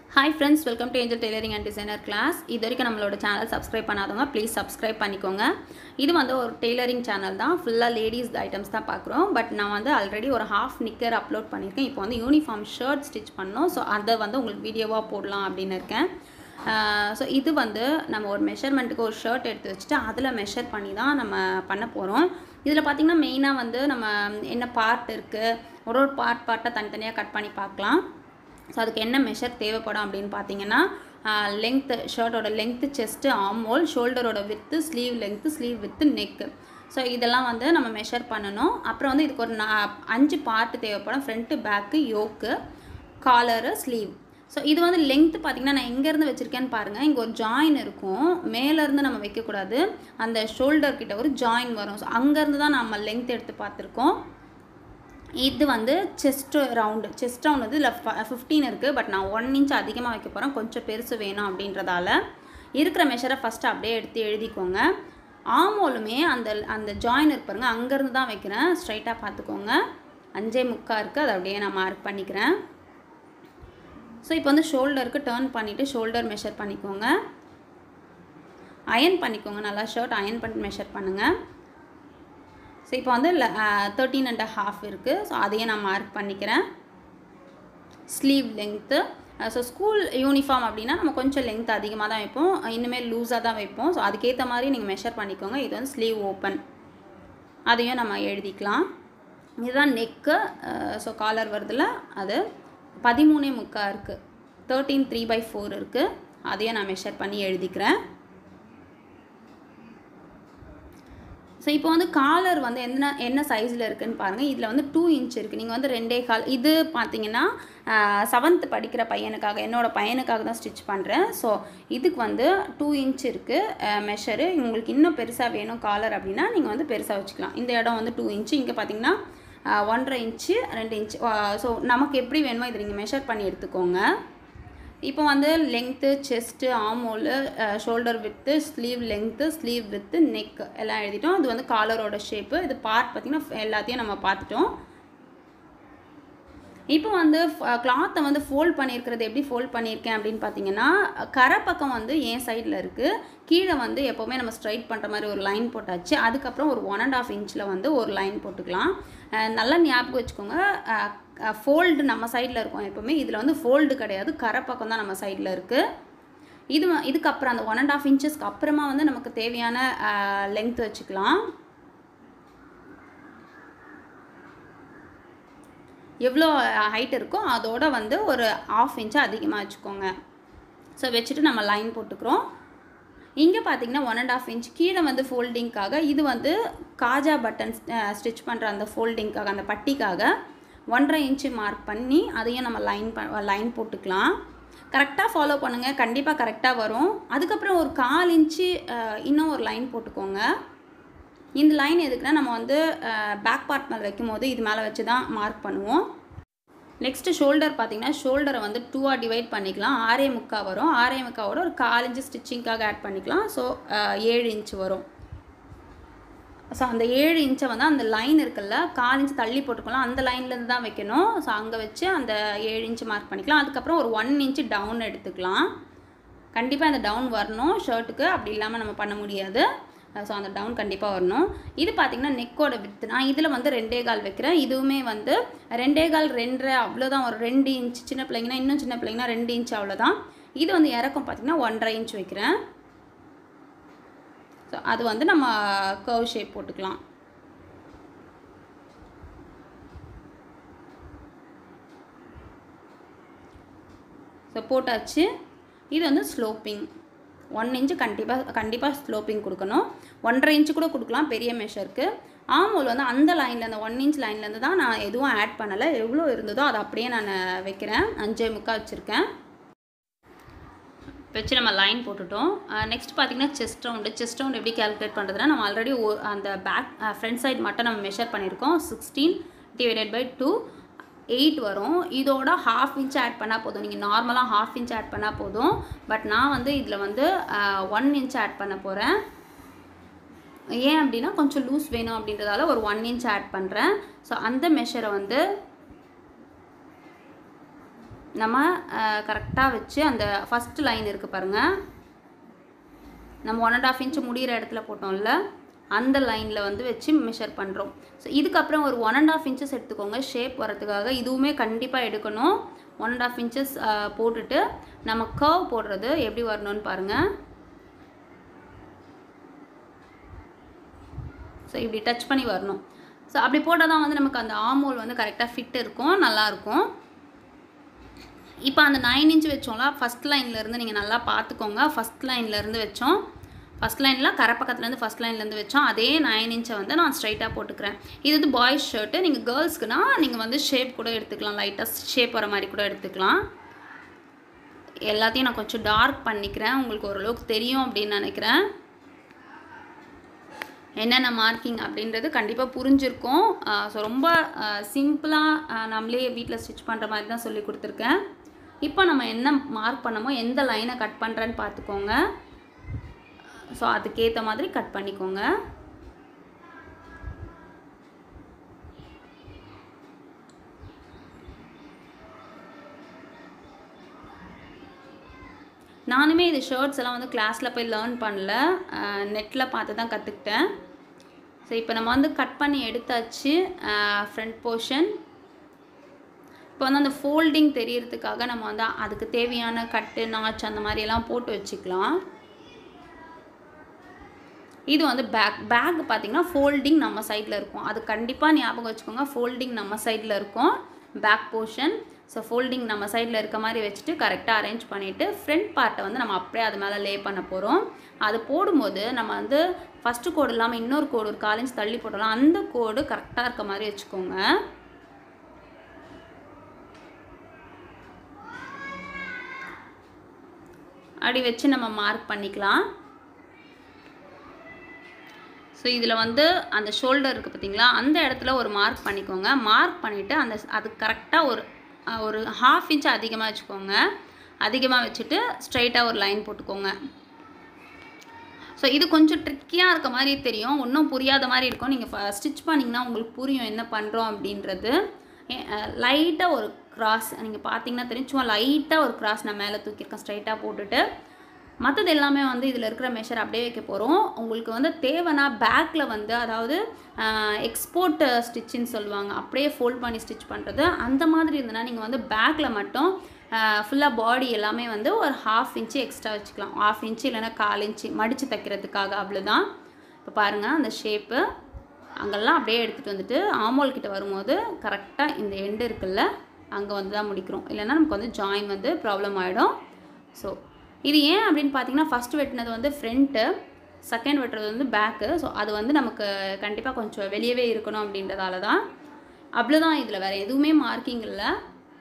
hi friends welcome to angel tailoring and designer class இது வரைக்கும் நம்மளோட சேனல் சப்ஸ்கிரைப் பண்ணாதவங்க ப்ளீஸ் சப்ஸ்கிரைப் பண்ணிக்கோங்க இது வந்து ஒரு டெய்லரிங் சேனல் தான் ஃபுல்லாக லேடிஸ் ஐட்டம்ஸ் தான் பார்க்குறோம் பட் நான் வந்து ஆல்ரெடி ஒரு ஹாஃப் நிக்கர் அப்லோட் பண்ணியிருக்கேன் இப்போ வந்து யூனிஃபார்ம் ஷர்ட் ஸ்டிச் பண்ணோம் ஸோ அதை வந்து உங்களுக்கு வீடியோவாக போடலாம் அப்படின்னு இருக்கேன் ஸோ இது வந்து நம்ம ஒரு மெஷர்மெண்ட்டுக்கு ஒரு ஷர்ட் எடுத்து வச்சுட்டு அதில் மெஷர் பண்ணி தான் நம்ம பண்ண போகிறோம் இதில் பார்த்திங்கன்னா மெயினாக வந்து நம்ம என்ன பார்ட் இருக்குது ஒரு ஒரு பார்ட் பார்ட்டை தனித்தனியாக கட் பண்ணி பார்க்கலாம் ஸோ அதுக்கு என்ன மெஷர் தேவைப்படும் அப்படின்னு பார்த்தீங்கன்னா லென்த்து ஷர்ட்டோட லென்த்து செஸ்ட்டு ஆமோல் ஷோல்டரோட width sleeve length sleeve width neck so இதெல்லாம் வந்து நம்ம மெஷர் பண்ணணும் அப்புறம் வந்து இதுக்கு ஒரு நா அஞ்சு பார்ட் தேவைப்படும் front back yoke collar sleeve so இது வந்து லென்த்து பார்த்திங்கன்னா நான் எங்கேருந்து வச்சுருக்கேன்னு பாருங்கள் இங்கே ஒரு ஜாயின் இருக்கும் மேலேருந்து நம்ம வைக்கக்கூடாது அந்த ஷோல்டர் கிட்ட ஒரு ஜாயின் வரும் ஸோ அங்கேருந்து தான் நம்ம லென்த் எடுத்து பார்த்துருக்கோம் இது வந்து செஸ்ட் ரவுண்டு செஸ்ட் ரவுண்ட் வந்து இதில் ஃபிஃப்டீன் இருக்குது பட் நான் ஒன் இன்ச் அதிகமாக வைக்க போகிறேன் கொஞ்சம் பெருசு வேணும் அப்படின்றதால இருக்கிற மெஷரை ஃபஸ்ட்டு அப்படியே எடுத்து எழுதிக்கோங்க ஆமோலுமே அந்த அந்த ஜாயின் இருக்கு பாருங்க அங்கேருந்து தான் வைக்கிறேன் ஸ்ட்ரைட்டாக பார்த்துக்கோங்க அஞ்சே முக்கா இருக்குது அதை அப்படியே நான் மார்க் பண்ணிக்கிறேன் ஸோ இப்போ வந்து ஷோல்டருக்கு டேர்ன் பண்ணிவிட்டு ஷோல்டர் மெஷர் பண்ணிக்கோங்க அயன் பண்ணிக்கோங்க நல்லா ஷர்ட் அயன் பண்ணி மெஷர் பண்ணுங்கள் ஸோ இப்போ வந்து தேர்ட்டீன் அண்ட் ஹாஃப் இருக்குது ஸோ அதையே நான் மார்க் பண்ணிக்கிறேன் sleeve length so school uniform அப்படின்னா நம்ம கொஞ்சம் லென்த் அதிகமாக தான் வைப்போம் இன்னுமே லூஸாக தான் வைப்போம் ஸோ அதுக்கேற்ற மாதிரி நீங்கள் மெஷர் பண்ணிக்கோங்க இது வந்து ஸ்லீவ் ஓப்பன் அதையும் நம்ம எழுதிக்கலாம் இதுதான் நெக்கு ஸோ காலர் வருதுல அது பதிமூணே முக்கா இருக்குது தேர்ட்டீன் த்ரீ பை ஃபோர் இருக்குது அதையும் நான் மெஷர் பண்ணி எழுதிக்கிறேன் ஸோ இப்போ வந்து காலர் வந்து என்ன என்ன சைஸில் இருக்குதுன்னு பாருங்கள் இதில் வந்து டூ இன்ச் இருக்குது நீங்கள் வந்து ரெண்டே கால் இது பார்த்தீங்கன்னா செவன்த் படிக்கிற பையனுக்காக என்னோடய பையனுக்காக தான் ஸ்டிச் பண்ணுறேன் ஸோ இதுக்கு வந்து டூ இன்ச் இருக்குது மெஷரு உங்களுக்கு இன்னும் பெருசாக வேணும் காலர் அப்படின்னா நீங்கள் வந்து பெருசாக வச்சுக்கலாம் இந்த இடம் வந்து டூ இன்ச்சு இங்கே பார்த்தீங்கன்னா ஒன்றரை இன்ச்சு ரெண்டு இன்ச்சு ஸோ நமக்கு எப்படி வேணுமோ இதை நீங்கள் மெஷர் பண்ணி எடுத்துக்கோங்க இப்போ வந்து length chest armhole shoulder width sleeve length sleeve width neck எல்லாம் எழுதிட்டோம் இது வந்து காலரோட ஷேப்பு இது பார்ட் பார்த்திங்கன்னா எல்லாத்தையும் நம்ம பார்த்துட்டோம் இப்போ வந்து கிளாத்தை வந்து ஃபோல்ட் பண்ணியிருக்கிறது எப்படி ஃபோல்ட் பண்ணியிருக்கேன் அப்படின்னு பார்த்தீங்கன்னா கரை பக்கம் வந்து என் சைடில் இருக்குது கீழே வந்து எப்போவுமே நம்ம ஸ்ட்ரைட் பண்ணுற மாதிரி ஒரு லைன் போட்டாச்சு அதுக்கப்புறம் ஒரு ஒன் அண்ட் ஆஃப் இன்ச்சில் வந்து ஒரு லைன் போட்டுக்கலாம் நல்லா ஞாபகம் வச்சுக்கோங்க ஃபோல்டு நம்ம சைடில் இருக்கும் எப்போவுமே இதில் வந்து ஃபோல்டு கிடையாது கரை பக்கம் தான் நம்ம சைடில் இருக்குது இது இதுக்கப்புறம் அந்த ஒன் அண்ட் ஆஃப் இன்ச்சஸ்க்கு அப்புறமா வந்து நமக்கு தேவையான லென்த் வச்சுக்கலாம் எவ்வளோ ஹைட் இருக்கோ அதோட வந்து ஒரு ஆஃப் இன்ச்சு அதிகமாக வச்சுக்கோங்க ஸோ வச்சுட்டு நம்ம லைன் போட்டுக்கிறோம் இங்கே பார்த்தீங்கன்னா ஒன் அண்ட் ஆஃப் இன்ச் கீழே வந்து ஃபோல்டிங்க்காக இது வந்து காஜா பட்டன் ஸ்டிச் பண்ணுற அந்த ஃபோல்டிங்க்காக அந்த பட்டிக்காக ஒன்றரை இன்ச்சு மார்க் பண்ணி அதையும் நம்ம லைன் ப லைன் போட்டுக்கலாம் கரெக்டாக ஃபாலோ பண்ணுங்கள் கண்டிப்பாக கரெக்டாக வரும் அதுக்கப்புறம் ஒரு கால் இன்ச்சு இன்னும் ஒரு லைன் போட்டுக்கோங்க இந்த லைன் எதுக்குன்னா நம்ம வந்து பேக் பார்ட் மேலே வைக்கும் போது இது மேலே வச்சு தான் மார்க் பண்ணுவோம் நெக்ஸ்ட்டு ஷோல்டர் பார்த்திங்கன்னா ஷோல்டரை வந்து டூவாக டிவைட் பண்ணிக்கலாம் ஆறே முக்கா வரும் ஆறே முக்காவோட ஒரு கால் இன்ச்சு ஸ்டிச்சிங்க்காக ஆட் பண்ணிக்கலாம் ஸோ ஏழு இன்ச்சு வரும் ஸோ அந்த ஏழு இன்ச்சை வந்து அந்த லைன் இருக்குல்ல கால் இன்ச் தள்ளி போட்டுக்கலாம் அந்த லைன்லேருந்து தான் வைக்கணும் ஸோ அங்கே வச்சு அந்த ஏழு இன்ச்சு மார்க் பண்ணிக்கலாம் அதுக்கப்புறம் ஒரு ஒன் இன்ச்சு டவுன் எடுத்துக்கலாம் கண்டிப்பாக அந்த டவுன் வரணும் ஷர்ட்டுக்கு அப்படி இல்லாமல் நம்ம பண்ண முடியாது ஸோ அந்த டவுன் கண்டிப்பாக வரணும் இது பார்த்திங்கன்னா நெக்கோட வித்து நான் இதில் வந்து ரெண்டே கால் வைக்கிறேன் இதுவுமே வந்து ரெண்டே கால் ரெண்டரை அவ்வளோதான் ஒரு ரெண்டு இன்ச் சின்ன பிள்ளைங்கன்னா இன்னும் சின்ன பிள்ளைங்கன்னா ரெண்டு இன்ச் அவ்வளோதான் இது வந்து இறக்கம் பார்த்திங்கன்னா ஒன்றரை இன்ச் வைக்கிறேன் ஸோ அது வந்து நம்ம கர்வ் ஷேப் போட்டுக்கலாம் ஸோ போட்டாச்சு இது வந்து ஸ்லோப்பிங் ஒன் இன்ச்சு கண்டிப்பாக கண்டிப்பாக ஸ்லோப்பிங் கொடுக்கணும் ஒன்றரை இன்ச்சு கூட கொடுக்கலாம் பெரிய மெஷருக்கு ஆமூல் வந்து அந்த லைனில் அந்த ஒன் இன்ச் லைன்லேருந்து தான் நான் எதுவும் ஆட் பண்ணலை எவ்வளோ இருந்ததோ அதை அப்படியே நான் வைக்கிறேன் அஞ்சே முக்கா வச்சுருக்கேன் வச்சு நம்ம லைன் போட்டுட்டோம் நெக்ஸ்ட் பார்த்திங்கன்னா செஸ்ட் ரவுண்டு செஸ்ட் ரவுண்ட் எப்படி கேல்குலேட் பண்ணுறதுனா நம்ம ஆல்ரெடி அந்த பேக் ஃப்ரண்ட் சைட் மட்டும் நம்ம மெஷர் பண்ணியிருக்கோம் sixteen divided by two eight வரும் இதோட ஹாஃப் இன்ச் ஆட் பண்ணால் போதும் நீங்கள் நார்மலாக ஹாஃப் இன்ச் ஆட் பண்ணால் போதும் பட் நான் வந்து இதில் வந்து ஒன் இன்ச் ஆட் பண்ண போகிறேன் ஏன் அப்படின்னா கொஞ்சம் லூஸ் வேணும் அப்படின்றதால ஒரு ஒன் இன்ச் ஆட் பண்ணுறேன் ஸோ அந்த மெஷரை வந்து நம்ம கரெக்டாக வச்சு அந்த ஃபஸ்ட் லைன் இருக்குது பாருங்கள் நம்ம ஒன் அண்ட் ஆஃப் இன்ச் முடிகிற இடத்துல போட்டோம்ல அந்த லைனில் வந்து வச்சு மெஷர் பண்ணுறோம் ஸோ இதுக்கப்புறம் ஒரு ஒன் அண்ட் ஆஃப் இன்ச்சஸ் எடுத்துக்கோங்க ஷேப் வரதுக்காக இதுவுமே கண்டிப்பாக எடுக்கணும் ஒன் அண்ட் ஆஃப் இன்ச்சஸ் போட்டுட்டு நம்ம கர்வ் போடுறது எப்படி வரணும்னு பாருங்கள் ஸோ இப்படி டச் பண்ணி வரணும் ஸோ அப்படி போட்டால் தான் வந்து நமக்கு அந்த ஆமோல் வந்து கரெக்டாக ஃபிட் இருக்கும் நல்லாயிருக்கும் இப்போ அந்த நைன் இன்ச் வச்சோம்ல ஃபஸ்ட் லைன்லேருந்து நீங்கள் நல்லா பார்த்துக்கோங்க ஃபஸ்ட் லைன்லேருந்து வச்சோம் ஃபஸ்ட் லைனில் கரை பக்கத்துலேருந்து ஃபஸ்ட் லைன்லேருந்து வச்சோம் அதே நைன் இன்ச்சை வந்து நான் ஸ்ட்ரைட்டாக போட்டுக்கிறேன் இது வந்து பாய்ஸ் ஷர்ட்டு நீங்கள் கேர்ள்ஸ்க்குனா நீங்கள் வந்து ஷேப் கூட எடுத்துக்கலாம் லைட்டாக ஷேப் வர மாதிரி கூட எடுத்துக்கலாம் எல்லாத்தையும் நான் கொஞ்சம் டார்க் பண்ணிக்கிறேன் உங்களுக்கு ஓரளவுக்கு தெரியும் அப்படின்னு நினைக்கிறேன் என்னென்ன மார்க்கிங் அப்படின்றது கண்டிப்பாக புரிஞ்சிருக்கும் ஸோ ரொம்ப சிம்பிளாக நம்மளே வீட்டில் ஸ்டிச் பண்ணுற மாதிரி தான் சொல்லி கொடுத்துருக்கேன் இப்போ நம்ம என்ன மார்க் பண்ணமோ எந்த லைனை கட் பண்ணுறேன்னு பார்த்துக்கோங்க ஸோ அதுக்கேற்ற மாதிரி கட் பண்ணிக்கோங்க நானுமே இது ஷர்ட்ஸ் எல்லாம் வந்து கிளாஸில் போய் லேர்ன் பண்ணல நெட்டில் பார்த்து தான் கற்றுக்கிட்டேன் ஸோ இப்போ நம்ம வந்து கட் பண்ணி எடுத்தாச்சு ஃப்ரண்ட் போர்ஷன் இப்போ வந்து அந்த ஃபோல்டிங் தெரியறதுக்காக நம்ம வந்து அதுக்கு தேவையான கட்டு நாச் அந்த மாதிரி எல்லாம் போட்டு வச்சுக்கலாம் இது வந்து பேக் பேக் பார்த்தீங்கன்னா ஃபோல்டிங் நம்ம சைடில் இருக்கும் அது கண்டிப்பாக ஞாபகம் வச்சுக்கோங்க ஃபோல்டிங் நம்ம சைடில் இருக்கும் பேக் போர்ஷன் ஸோ ஃபோல்டிங் நம்ம சைடில் இருக்க மாதிரி வச்சுட்டு கரெக்டாக அரேஞ்ச் பண்ணிவிட்டு ஃப்ரண்ட் பார்ட்டை வந்து நம்ம அப்படியே அது மேலே லே பண்ண போகிறோம் அது போடும்போது நம்ம வந்து ஃபஸ்ட்டு கோடு இல்லாமல் இன்னொரு கோடு ஒரு கால் இன்ச் தள்ளி போடலாம் அந்த கோடு கரெக்டாக இருக்க மாதிரி வச்சுக்கோங்க அப்படி வச்சு நம்ம மார்க் பண்ணிக்கலாம் ஸோ இதில் வந்து அந்த ஷோல்டர் இருக்குது பார்த்தீங்களா அந்த இடத்துல ஒரு மார்க் பண்ணிக்கோங்க மார்க் பண்ணிவிட்டு அந்த அது கரெக்டாக ஒரு ஒரு ஹாஃப் இன்ச் அதிகமாக வச்சுக்கோங்க அதிகமாக வச்சுட்டு ஸ்ட்ரைட்டாக ஒரு லைன் போட்டுக்கோங்க ஸோ இது கொஞ்சம் ட்ரிக்கியாக இருக்க மாதிரி தெரியும் ஒன்றும் புரியாத மாதிரி இருக்கும் நீங்கள் ஸ்டிச் பண்ணிங்கன்னா உங்களுக்கு புரியும் என்ன பண்ணுறோம் அப்படின்றது லைட்டாக ஒரு கிராஸ் நீங்கள் பார்த்தீங்கன்னா தெரியும் சும்மா லைட்டாக ஒரு கிராஸ் நான் மேலே தூக்கியிருக்கேன் ஸ்ட்ரைட்டாக போட்டுட்டு மற்றது எல்லாமே வந்து இதில் இருக்கிற மெஷர் அப்படியே வைக்க போகிறோம் உங்களுக்கு வந்து தேவைன்னா பேக்கில் வந்து அதாவது எக்ஸ்போர்ட் ஸ்டிச்சின்னு சொல்லுவாங்க அப்படியே ஃபோல்ட் பண்ணி ஸ்டிச் பண்ணுறது அந்த மாதிரி இருந்ததுன்னா நீங்கள் வந்து பேக்கில் மட்டும் ஃபுல்லாக பாடி எல்லாமே வந்து ஒரு ஹாஃப் இன்ச்சு எக்ஸ்ட்ரா வச்சுக்கலாம் ஹாஃப் இன்ச்சு இல்லைன்னா கால் இன்ச்சு மடித்து தைக்கிறதுக்காக அவ்வளோதான் இப்போ பாருங்கள் அந்த ஷேப்பு அங்கெல்லாம் அப்படியே எடுத்துகிட்டு வந்துட்டு ஆமோல் கிட்ட வரும்போது கரெக்டாக இந்த எண்டு இருக்குல்ல அங்கே வந்து தான் முடிக்கிறோம் இல்லைன்னா நமக்கு வந்து ஜாயின் வந்து ப்ராப்ளம் ஆகிடும் ஸோ இது ஏன் அப்படின்னு பார்த்தீங்கன்னா ஃபஸ்ட் வெட்டினது வந்து ஃப்ரண்ட்டு செகண்ட் வெட்டுறது வந்து பேக்கு ஸோ அது வந்து நமக்கு கண்டிப்பாக கொஞ்சம் வெளியவே இருக்கணும் அப்படின்றதால தான் அவ்வளோதான் இதில் வேறு எதுவுமே மார்க்கிங் இல்லை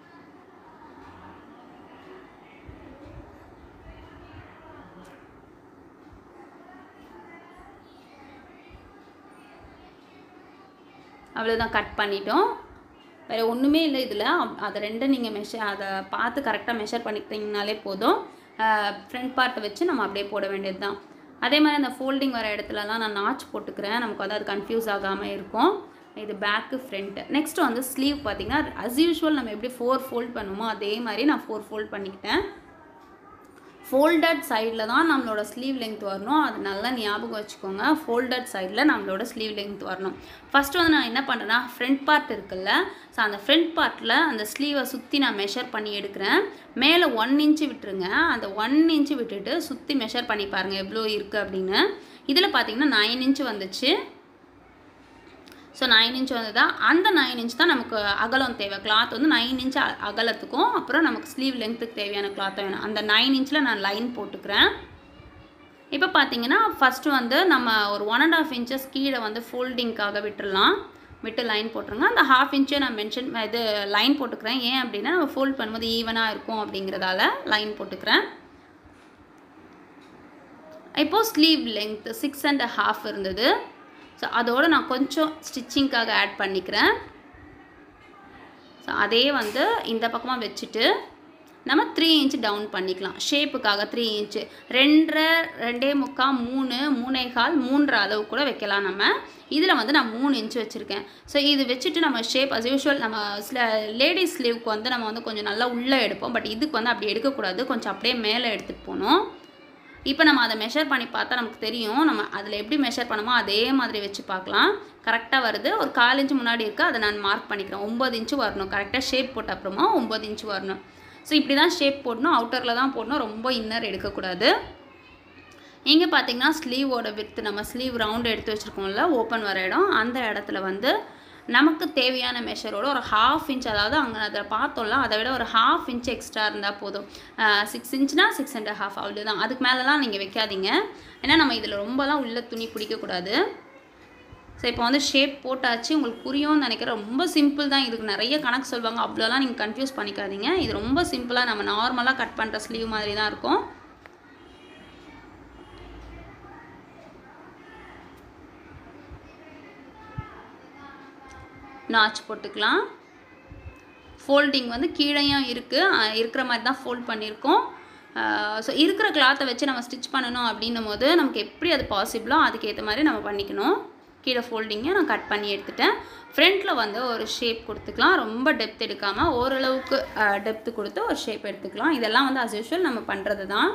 அவ்வளோதான் கட் பண்ணிட்டோம் வேறு ஒன்றுமே இல்லை இதில் அதை ரெண்டும் நீங்கள் மெஷர் அதை பார்த்து கரெக்டாக மெஷர் பண்ணிக்கிட்டீங்கனாலே போதும் ஃப்ரண்ட் பார்ட்டை வச்சு நம்ம அப்படியே போட வேண்டியது தான் அதே மாதிரி அந்த ஃபோல்டிங் வர இடத்துலலாம் நான் நாச் போட்டுக்கிறேன் நமக்கு வந்து அது கன்ஃபியூஸ் ஆகாமல் இருக்கும் இது பேக்கு ஃப்ரண்ட்டு நெக்ஸ்ட் வந்து ஸ்லீவ் பார்த்தீங்கன்னா அஸ் யூஷுவல் நம்ம எப்படி ஃபோர் ஃபோல்ட் பண்ணுவோமோ அதே மாதிரி நான் ஃபோர் ஃபோல்ட் பண்ணிக்கிட்டேன் ஃபோல்டட் சைடில் தான் நம்மளோட ஸ்லீவ் லென்த் வரணும் அது நல்லா ஞாபகம் வச்சுக்கோங்க ஃபோல்டட் சைடில் நம்மளோட ஸ்லீவ் லென்த் வரணும் ஃபஸ்ட்டு வந்து நான் என்ன பண்ணுறேன்னா ஃப்ரண்ட் பார்ட் இருக்குல்ல ஸோ அந்த ஃப்ரண்ட் பார்ட்டில் அந்த ஸ்லீவை சுற்றி நான் மெஷர் பண்ணி எடுக்கிறேன் மேலே ஒன் இன்ச்சு விட்டுருங்க அந்த ஒன் இன்ச்சு விட்டுட்டு சுற்றி மெஷர் பண்ணி பாருங்கள் எவ்வளோ இருக்குது அப்படின்னு இதில் பார்த்தீங்கன்னா நைன் இன்ச்சு வந்துச்சு ஸோ நைன் இன்ச் வந்ததா அந்த நைன் இன்ச் தான் நமக்கு அகலம் தேவை கிளாத் வந்து நைன் இன்ச் அகலத்துக்கும் அப்புறம் நமக்கு ஸ்லீவ் லென்த்துக்கு தேவையான கிளாத்தை வேணும் அந்த நைன் இன்ச்சில் நான் லைன் போட்டுக்கிறேன் இப்போ பார்த்தீங்கன்னா ஃபஸ்ட்டு வந்து நம்ம ஒரு ஒன் அண்ட் ஆஃப் இன்ச்சஸ் கீழே வந்து ஃபோல்டிங்க்காக விட்டுறலாம் விட்டு லைன் போட்டுருங்க அந்த ஹாஃப் இன்ச்சே நான் மென்ஷன் இது லைன் போட்டுக்கிறேன் ஏன் அப்படின்னா நம்ம ஃபோல்ட் பண்ணும்போது ஈவனாக இருக்கும் அப்படிங்கிறதால லைன் போட்டுக்கிறேன் இப்போது sleeve length six and half இருந்தது ஸோ அதோடு நான் கொஞ்சம் ஸ்டிச்சிங்க்காக ஆட் பண்ணிக்கிறேன் ஸோ அதே வந்து இந்த பக்கமாக வச்சுட்டு நம்ம த்ரீ இன்ச் டவுன் பண்ணிக்கலாம் ஷேப்புக்காக த்ரீ இன்ச்சு ரெண்டரை ரெண்டே முக்கால் மூணு மூணே கால் மூன்றரை அளவு கூட வைக்கலாம் நம்ம இதில் வந்து நான் மூணு இன்ச் வச்சுருக்கேன் ஸோ இது வச்சுட்டு நம்ம ஷேப் அஸ் யூஷுவல் நம்ம சில லேடிஸ் ஸ்லீவ்க்கு வந்து நம்ம வந்து கொஞ்சம் நல்லா உள்ளே எடுப்போம் பட் இதுக்கு வந்து அப்படி எடுக்கக்கூடாது கொஞ்சம் அப்படியே மேலே எடுத்துகிட்டு போகணும் இப்போ நம்ம அதை மெஷர் பண்ணி பார்த்தா நமக்கு தெரியும் நம்ம அதில் எப்படி மெஷர் பண்ணமோ அதே மாதிரி வச்சு பார்க்கலாம் கரெக்டாக வருது ஒரு கால் இன்ச்சு முன்னாடி இருக்குது அதை நான் மார்க் பண்ணிக்கிறேன் ஒம்பது இன்ச்சு வரணும் கரெக்டாக ஷேப் போட்ட அப்புறமா ஒம்பது இன்ச்சு வரணும் ஸோ இப்படி தான் ஷேப் போடணும் அவுட்டரில் தான் போடணும் ரொம்ப இன்னர் எடுக்கக்கூடாது இங்கே பார்த்தீங்கன்னா ஸ்லீவோட வித்து நம்ம ஸ்லீவ் ரவுண்ட் எடுத்து வச்சுருக்கோம்ல ஓப்பன் வர இடம் அந்த இடத்துல வந்து நமக்கு தேவையான மெஷரோட ஒரு ஹாஃப் இன்ச் அதாவது அங்கே அதில் பார்த்தோம்ல அதை விட ஒரு ஹாஃப் இன்ச் எக்ஸ்ட்ரா இருந்தால் போதும் சிக்ஸ் இன்ச்னா சிக்ஸ் அண்ட் ஹாஃப் அவ்வளோதான் அதுக்கு மேலெலாம் நீங்கள் வைக்காதீங்க ஏன்னா நம்ம இதில் ரொம்பலாம் உள்ள துணி பிடிக்கக்கூடாது ஸோ இப்போ வந்து ஷேப் போட்டாச்சு உங்களுக்கு புரியும்னு நினைக்கிறேன் ரொம்ப சிம்பிள் தான் இதுக்கு நிறைய கணக்கு சொல்லுவாங்க அவ்வளோலாம் நீங்கள் கன்ஃபியூஸ் பண்ணிக்காதீங்க இது ரொம்ப சிம்பிளாக நம்ம நார்மலாக கட் பண்ணுற ஸ்லீவ் மாதிரி தான் இருக்கும் நாச் போட்டுக்கலாம் ஃபோல்டிங் வந்து கீழேயும் இருக்குது இருக்கிற மாதிரி தான் ஃபோல்ட் பண்ணியிருக்கோம் ஸோ இருக்கிற கிளாத்தை வச்சு நம்ம ஸ்டிச் பண்ணணும் அப்படின்னும் போது நமக்கு எப்படி அது பாசிபிளோ அதுக்கேற்ற மாதிரி நம்ம பண்ணிக்கணும் கீழே ஃபோல்டிங்கை நான் கட் பண்ணி எடுத்துட்டேன் ஃப்ரண்ட்டில் வந்து ஒரு ஷேப் கொடுத்துக்கலாம் ரொம்ப டெப்த் எடுக்காமல் ஓரளவுக்கு டெப்த்து கொடுத்து ஒரு ஷேப் எடுத்துக்கலாம் இதெல்லாம் வந்து அஸ் யூஷுவல் நம்ம பண்ணுறது தான்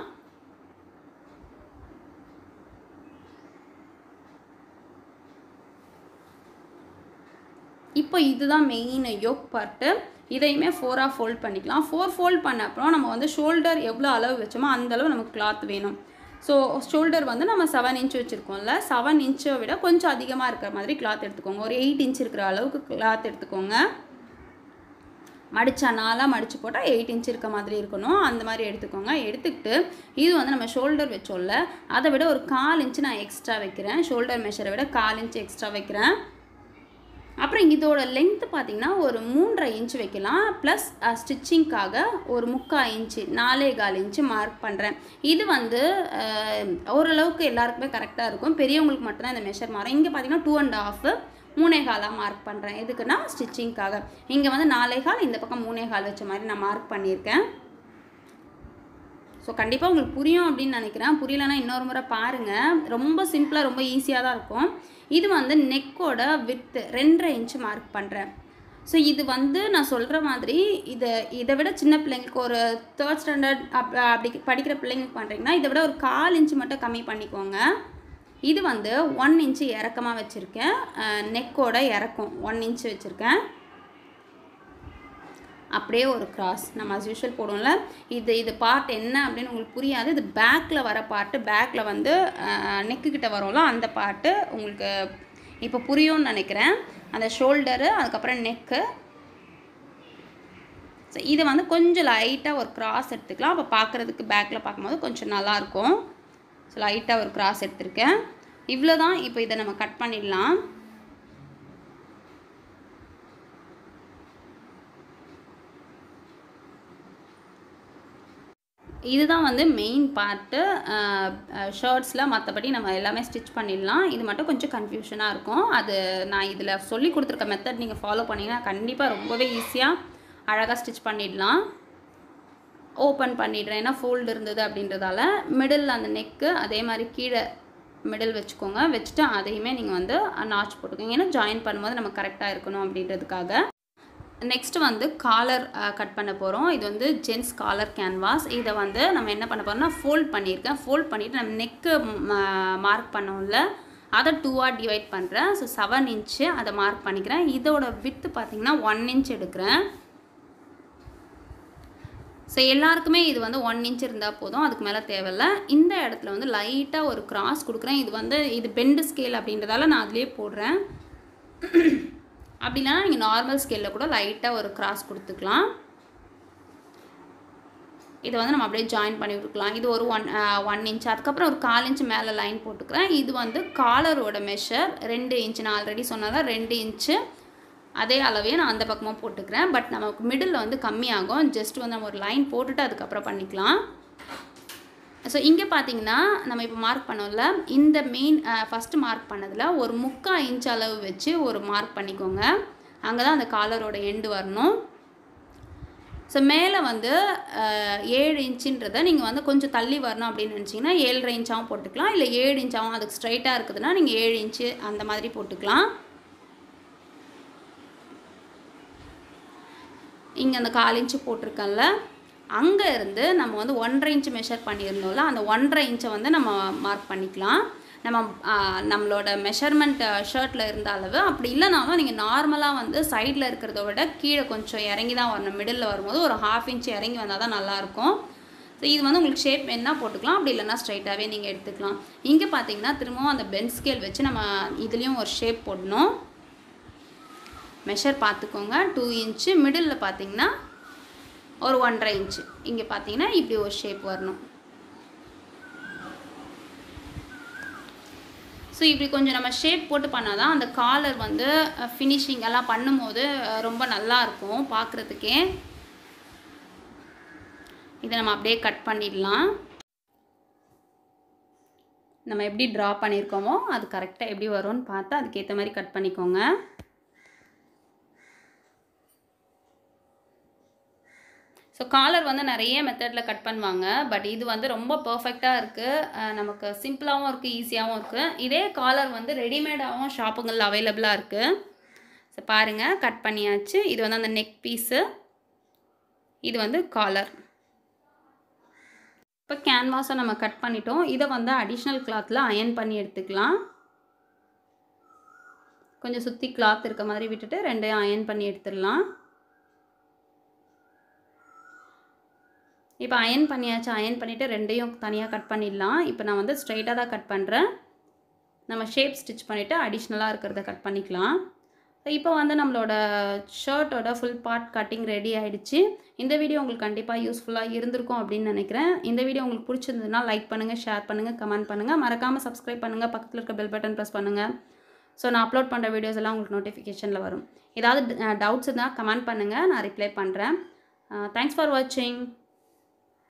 இப்போ இதுதான் மெயின் யோக் பார்ட்டு இதையுமே ஃபோராக ஃபோல்ட் பண்ணிக்கலாம் ஃபோர் ஃபோல்ட் பண்ண அப்புறம் நம்ம வந்து ஷோல்டர் எவ்வளோ அளவு வச்சோமோ அந்த அளவு நமக்கு கிளாத் வேணும் ஸோ ஷோல்டர் வந்து நம்ம செவன் இன்ச் வச்சுருக்கோம்ல செவன் இன்ச்சை விட கொஞ்சம் அதிகமாக இருக்கிற மாதிரி கிளாத் எடுத்துக்கோங்க ஒரு எயிட் இன்ச் இருக்கிற அளவுக்கு கிளாத் எடுத்துக்கோங்க மடித்தா நாலாக மடித்து போட்டால் எயிட் இன்ச் இருக்க மாதிரி இருக்கணும் அந்த மாதிரி எடுத்துக்கோங்க எடுத்துக்கிட்டு இது வந்து நம்ம ஷோல்டர் வச்சோம்ல அதை விட ஒரு கால் இன்ச்சு நான் எக்ஸ்ட்ரா வைக்கிறேன் ஷோல்டர் மெஷரை விட கால் இன்ச் எக்ஸ்ட்ரா வைக்கிறேன் அப்புறம் இதோட லென்த்து பார்த்திங்கன்னா ஒரு மூன்றரை இன்ச் வைக்கலாம் ப்ளஸ் ஸ்டிச்சிங்க்காக ஒரு முக்கால் இன்ச்சு நாலே கால் இன்ச்சு மார்க் பண்ணுறேன் இது வந்து ஓரளவுக்கு எல்லாருக்குமே கரெக்டாக இருக்கும் பெரியவங்களுக்கு மட்டும்தான் இந்த மெஷர் மாறும் இங்கே பார்த்தீங்கன்னா டூ அண்ட் ஆஃப் மூணே காலாக மார்க் பண்ணுறேன் எதுக்குன்னா ஸ்டிச்சிங்க்காக இங்கே வந்து நாலே கால் இந்த பக்கம் மூணே கால் வச்ச மாதிரி நான் மார்க் பண்ணியிருக்கேன் ஸோ கண்டிப்பாக உங்களுக்கு புரியும் அப்படின்னு நினைக்கிறேன் புரியலன்னா இன்னொரு முறை பாருங்கள் ரொம்ப சிம்பிளாக ரொம்ப ஈஸியாக தான் இருக்கும் இது வந்து நெக்கோட வித்து ரெண்டரை இன்ச்சு மார்க் பண்ணுறேன் ஸோ இது வந்து நான் சொல்கிற மாதிரி இதை இதை விட சின்ன பிள்ளைங்களுக்கு ஒரு தேர்ட் ஸ்டாண்டர்ட் அப் அப்படி படிக்கிற பிள்ளைங்களுக்கு பண்ணுறீங்கன்னா இதை விட ஒரு கால் இன்ச்சு மட்டும் கம்மி பண்ணிக்கோங்க இது வந்து ஒன் இன்ச்சு இறக்கமாக வச்சுருக்கேன் நெக்கோட இறக்கம் ஒன் இன்ச்சு வச்சுருக்கேன் அப்படியே ஒரு கிராஸ் நம்ம அஸ் யூஷுவல் போடுவோம்ல இது இது பார்ட் என்ன அப்படின்னு உங்களுக்கு புரியாது இது பேக்கில் வர பார்ட்டு பேக்கில் வந்து நெக்கு கிட்ட வரும்ல அந்த பார்ட்டு உங்களுக்கு இப்போ புரியும்னு நினைக்கிறேன் அந்த ஷோல்டரு அதுக்கப்புறம் நெக்கு ஸோ இதை வந்து கொஞ்சம் லைட்டாக ஒரு கிராஸ் எடுத்துக்கலாம் அப்போ பார்க்குறதுக்கு பேக்கில் பார்க்கும்போது கொஞ்சம் நல்லாயிருக்கும் ஸோ லைட்டாக ஒரு கிராஸ் எடுத்திருக்கேன் இவ்வளோ தான் இப்போ இதை நம்ம கட் பண்ணிடலாம் இதுதான் வந்து மெயின் பார்ட்டு ஷர்ட்ஸில் மற்றபடி நம்ம எல்லாமே ஸ்டிச் பண்ணிடலாம் இது மட்டும் கொஞ்சம் கன்ஃபியூஷனாக இருக்கும் அது நான் இதில் சொல்லி கொடுத்துருக்க மெத்தட் நீங்கள் ஃபாலோ பண்ணிங்கன்னா கண்டிப்பாக ரொம்பவே ஈஸியாக அழகாக ஸ்டிச் பண்ணிடலாம் ஓப்பன் பண்ணிடுறேன் ஏன்னா ஃபோல்டு இருந்தது அப்படின்றதால மிடில் அந்த நெக்கு அதே மாதிரி கீழே மிடில் வச்சுக்கோங்க வச்சுட்டு அதையுமே நீங்கள் வந்து நாச் போட்டுக்கோங்க ஏன்னா ஜாயின் பண்ணும்போது நம்ம கரெக்டாக இருக்கணும் அப்படின்றதுக்காக நெக்ஸ்ட் வந்து காலர் கட் பண்ண போகிறோம் இது வந்து ஜென்ஸ் காலர் கேன்வாஸ் இதை வந்து நம்ம என்ன பண்ண போகிறோம்னா ஃபோல்ட் பண்ணியிருக்கேன் ஃபோல்ட் பண்ணிவிட்டு நம்ம நெக்கு மார்க் பண்ணோம்ல அதை டூவாக டிவைட் பண்ணுறேன் ஸோ செவன் இன்ச்சு அதை மார்க் பண்ணிக்கிறேன் இதோட வித்து பார்த்திங்கன்னா ஒன் இன்ச் எடுக்கிறேன் ஸோ எல்லாருக்குமே இது வந்து ஒன் இன்ச் இருந்தால் போதும் அதுக்கு மேலே தேவையில்ல இந்த இடத்துல வந்து லைட்டாக ஒரு கிராஸ் கொடுக்குறேன் இது வந்து இது பெண்டு ஸ்கேல் அப்படின்றதால நான் அதிலே போடுறேன் அப்படி இல்லைனா நீங்கள் நார்மல் ஸ்கேலில் கூட லைட்டாக ஒரு கிராஸ் கொடுத்துக்கலாம் இதை வந்து நம்ம அப்படியே ஜாயின் பண்ணி விட்டுக்கலாம் இது ஒரு ஒன் ஒன் இன்ச் அதுக்கப்புறம் ஒரு கால் இன்ச் மேலே லைன் போட்டுக்கிறேன் இது வந்து காலரோட மெஷர் ரெண்டு இன்ச் நான் ஆல்ரெடி சொன்னதான் ரெண்டு இன்ச்சு அதே அளவையே நான் அந்த பக்கமாக போட்டுக்கிறேன் பட் நமக்கு மிடில் வந்து கம்மியாகும் ஜஸ்ட் வந்து நம்ம ஒரு லைன் போட்டுட்டு அதுக்கப்புறம் பண்ணிக்கலாம் ஸோ இங்கே பார்த்தீங்கன்னா நம்ம இப்போ மார்க் பண்ணோம்ல இந்த மெயின் ஃபஸ்ட்டு மார்க் பண்ணதில் ஒரு முக்கால் இன்ச் அளவு வச்சு ஒரு மார்க் பண்ணிக்கோங்க அங்கே தான் அந்த காலரோட எண்டு வரணும் ஸோ மேலே வந்து அஹ், ஏழு இன்ச்சுன்றதை நீங்கள் வந்து கொஞ்சம் தள்ளி வரணும் அப்படின்னு நினச்சிங்கன்னா ஏழரை இன்ச்சாகவும் போட்டுக்கலாம் இல்லை ஏழு இன்ச்சாகவும் அதுக்கு ஸ்ட்ரைட்டாக இருக்குதுன்னா நீங்கள் ஏழு இன்ச்சு அந்த மாதிரி போட்டுக்கலாம் இங்கே அந்த கால் இன்ச்சு போட்டிருக்கேன்ல அங்கே இருந்து நம்ம வந்து ஒன்றரை இன்ச்சு மெஷர் பண்ணியிருந்தோம்ல அந்த ஒன்றரை இன்ச்சை வந்து நம்ம மார்க் பண்ணிக்கலாம் நம்ம ஆ, நம்மளோட மெஷர்மெண்ட் ஷர்ட்டில் இருந்த அளவு அப்படி இல்லைனாலும் நீங்கள் நார்மலாக வந்து சைடில் இருக்கிறத விட கீழே கொஞ்சம் இறங்கி தான் வரணும் மிடில் வரும்போது ஒரு ஹாஃப் இன்ச் இறங்கி வந்தால் தான் நல்லாயிருக்கும் ஸோ இது வந்து உங்களுக்கு ஷேப் வேணால் போட்டுக்கலாம் அப்படி இல்லைன்னா ஸ்ட்ரைட்டாகவே நீங்கள் எடுத்துக்கலாம் இங்கே பார்த்தீங்கன்னா திரும்பவும் அந்த பென் ஸ்கேல் வச்சு நம்ம இதுலேயும் ஒரு ஷேப் போடணும் மெஷர் பார்த்துக்கோங்க டூ இன்ச்சு மிடில் பார்த்தீங்கன்னா ஒரு ஒன்றரை இன்ச்சு இங்கே பார்த்தீங்கன்னா இப்படி ஒரு ஷேப் வரணும் ஸோ இப்படி கொஞ்சம் நம்ம ஷேப் போட்டு பண்ணால் தான் அந்த காலர் வந்து ஃபினிஷிங் எல்லாம் பண்ணும்போது அஹ், ரொம்ப நல்லா இருக்கும் பார்க்குறதுக்கே இதை நம்ம அப்படியே கட் பண்ணிடலாம் நம்ம எப்படி ட்ரா பண்ணியிருக்கோமோ அது கரெக்டாக எப்படி வரும்னு பார்த்து அதுக்கேற்ற மாதிரி கட் பண்ணிக்கோங்க ஸோ காலர் வந்து நிறைய மெத்தடில் கட் பண்ணுவாங்க பட் இது வந்து ரொம்ப பர்ஃபெக்டாக இருக்குது நமக்கு சிம்பிளாகவும் இருக்குது ஈஸியாகவும் இருக்குது இதே காலர் வந்து ரெடிமேடாகவும் ஷாப்புங்களில் அவைலபிளாக இருக்குது ஸோ பாருங்கள் கட் பண்ணியாச்சு இது வந்து அந்த நெக் பீஸு இது வந்து காலர் இப்போ கேன்வாஸை நம்ம கட் பண்ணிட்டோம் இதை வந்து அடிஷ்னல் கிளாத்தில் அயன் பண்ணி எடுத்துக்கலாம் கொஞ்சம் சுற்றி கிளாத் இருக்க மாதிரி விட்டுட்டு ரெண்டையும் அயன் பண்ணி எடுத்துடலாம் இப்போ அயன் பண்ணியாச்சு அயன் பண்ணிவிட்டு ரெண்டையும் தனியாக கட் பண்ணிடலாம் இப்போ நான் வந்து ஸ்ட்ரைட்டாக தான் கட் பண்ணுறேன் நம்ம ஷேப் ஸ்டிச் பண்ணிவிட்டு அடிஷ்னலாக இருக்கிறத கட் பண்ணிக்கலாம் ஸோ இப்போ வந்து நம்மளோட ஷர்ட்டோட ஃபுல் பார்ட் கட்டிங் ரெடி ஆயிடுச்சு இந்த வீடியோ உங்களுக்கு கண்டிப்பாக யூஸ்ஃபுல்லாக இருந்திருக்கும் அப்படின்னு நினைக்கிறேன் இந்த வீடியோ உங்களுக்கு பிடிச்சிருந்ததுன்னா லைக் பண்ணுங்கள் ஷேர் பண்ணுங்கள் கமெண்ட் பண்ணுங்கள் மறக்காமல் சப்ஸ்கிரைப் பண்ணுங்கள் பக்கத்தில் இருக்க பெல் பட்டன் ப்ரெஸ் பண்ணுங்கள் ஸோ நான் அப்லோட் பண்ணுற வீடியோஸ் எல்லாம் உங்களுக்கு நோட்டிஃபிகேஷனில் வரும் ஏதாவது டவுட்ஸ் இருந்தால் கமெண்ட் பண்ணுங்கள் நான் ரிப்ளை பண்ணுறேன் தேங்க்ஸ் ஃபார் வாட்சிங்